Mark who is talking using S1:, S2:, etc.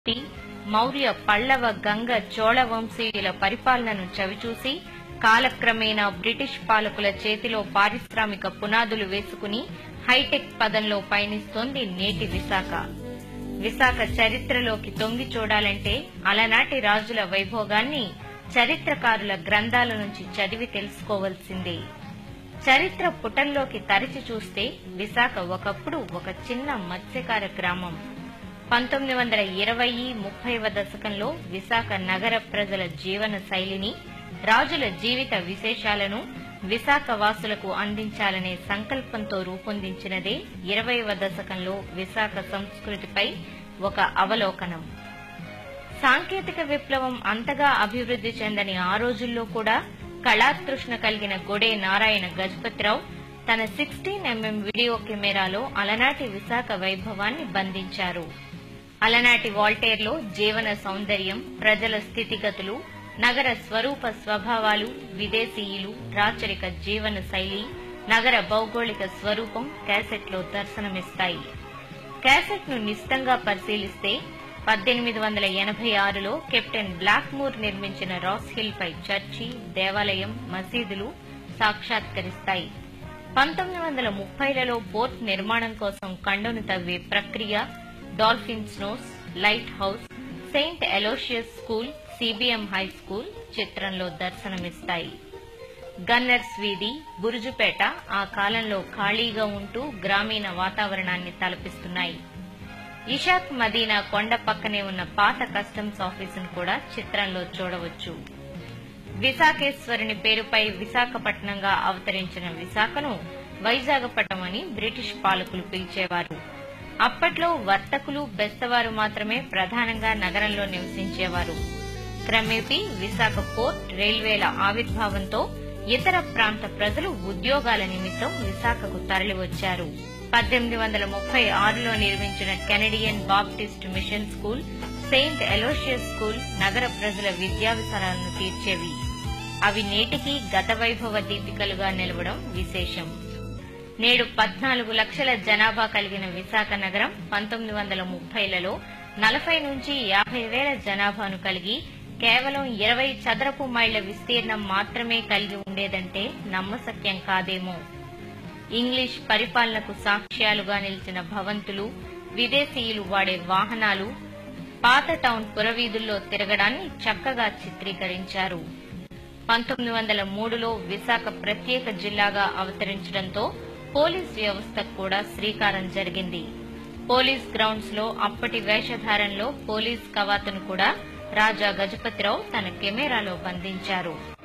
S1: T Maurya Pallava Ganga Chola వంశీయుల పరిపాలనను చవిచూసి కాలక్రమేణా బ్రిటిష్ పాలకుల చేతిలో పారిశ్రామిక పునాదులు వేసుకుని హైటెక్ పదంలో పయనిస్తోంది నేటి విశాఖ విశాఖ చరిత్రలోకి తొంగి చూడాలంటే అలనాటి రాజుల వైభోగాన్ని చరిత్రకారుల గ్రంథాల నుంచి చదివి తెలుసుకోవలసిందే చరిత్ర పుటల్లోకి తరచి చూస్తే విశాఖ ఒకప్పుడు ఒక చిన్న మత్స్యకార గ్రామం పంతొమ్మిది వందల ఇరవై ముప్పైవ దశకంలో విశాఖ నగర ప్రజల జీవన శైలిని రాజుల జీవిత విశేషాలను విశాఖ వాసులకు అందించాలనే సంకల్పంతో రూపొందించినదే ఇరవైవ దశకంలో విశాఖ సంస్కృతిపై ఒక అవలోకనం సాంకేతిక విప్లవం అంతగా అభివృద్ది చెందని ఆ రోజుల్లో కూడా కళాతృష్ణ కలిగిన గొడే నారాయణ గజపతిరావు తన సిక్స్టీన్ ఎంఎం వీడియో కెమెరాలో అలనాటి విశాఖ వైభవాన్ని బంధించారు అలనాటి వాల్టేర్లో జీవన సౌందర్యం ప్రజల స్థితిగతులు నగర స్వరూప స్వభావాలు విదేశీయులు రాచరిక జీవన శైలి నగర భౌగోళిక స్వరూపం క్యాసెట్లో దర్శనమిస్తాయి క్యాసెట్ను నిశితంగా పరిశీలిస్తే పద్దెనిమిది వందల ఎనభై ఆరులో కెప్టెన్ బ్లాక్మూర్ నిర్మించిన రాస్ హిల్ పై చర్చి దేవాలయం మసీదులు సాక్షాత్కరిస్తాయి పంతొమ్మిది వందల ముప్పైలలో పోర్ట్ నిర్మాణం కోసం కండును తవ్వే ప్రక్రియ Dolphin's Nose lighthouse Saint Aloysius school CBM high school చిత్రంలో దర్శనమిస్తాయి గన్నర్స్ వీధి బురుజుపేట ఆ కాలంలో ఖాళీగా ఉంటూ గ్రామీణ వాతావరణాన్ని తలపిస్తున్నాయి ఇషాక్ మదీనా కొండ పక్కనే ఉన్న పాత కస్టమ్స్ ఆఫీసును కూడా చిత్రంలో చూడవచ్చు విశాఖేశ్వరుని పేరుపై విశాఖపట్నంగా అవతరించిన విశాఖను వైజాగపట్నం అని బ్రిటిష్ పాలకులు పిలిచేవారు అప్పట్లో వర్తకులు బెస్తవారు మాత్రమే ప్రధానంగా నగరంలో నివసించేవారు క్రమేపీ విశాఖ పోర్ట్ రైల్వేల ఆవిర్భావంతో ఇతర ప్రాంత ప్రజలు ఉద్యోగాల నిమిత్తం విశాఖకు తరలివచ్చారు పద్దెనిమిది వందల ముప్పై ఆరులో నిర్మించిన Canadian Baptist Mission school Saint Aloysius school నగర ప్రజల విద్యావసరాలను తీర్చేవి అవి నేటికి గత వైభవ దీపికలుగా నిలవడం విశేషం నేడు పద్నాలుగు లక్షల జనాభా కలిగిన విశాఖ నగరం పంతొమ్మిది వందల ముప్పైలలో నలభై నుంచి యాభై వేల జనాభాను కలిగి కేవలం ఇరవై చదరపు మైళ్ల విస్తీర్ణం మాత్రమే కలిగి ఉండేదంటే నమ్మశక్యం కాదేమో ఇంగ్లీష్ పరిపాలనకు సాక్ష్యాలుగా నిలిచిన భవంతులు విదేశీయులు వాడే వాహనాలు పాత టౌన్ పురవీధుల్లో తిరగడాన్ని చక్కగా చిత్రీకరించారు పంతొమ్మిది వందల మూడులో విశాఖ ప్రత్యేక జిల్లాగా అవతరించడంతో పోలీస్ వ్యవస్థకు కూడా శ్రీకారం జరిగింది పోలీస్ గ్రౌండ్స్ లో అప్పటి వేషధారణలో పోలీస్ కవాతును కూడా రాజా గజపతిరావు తన కెమెరాలో బంధించారు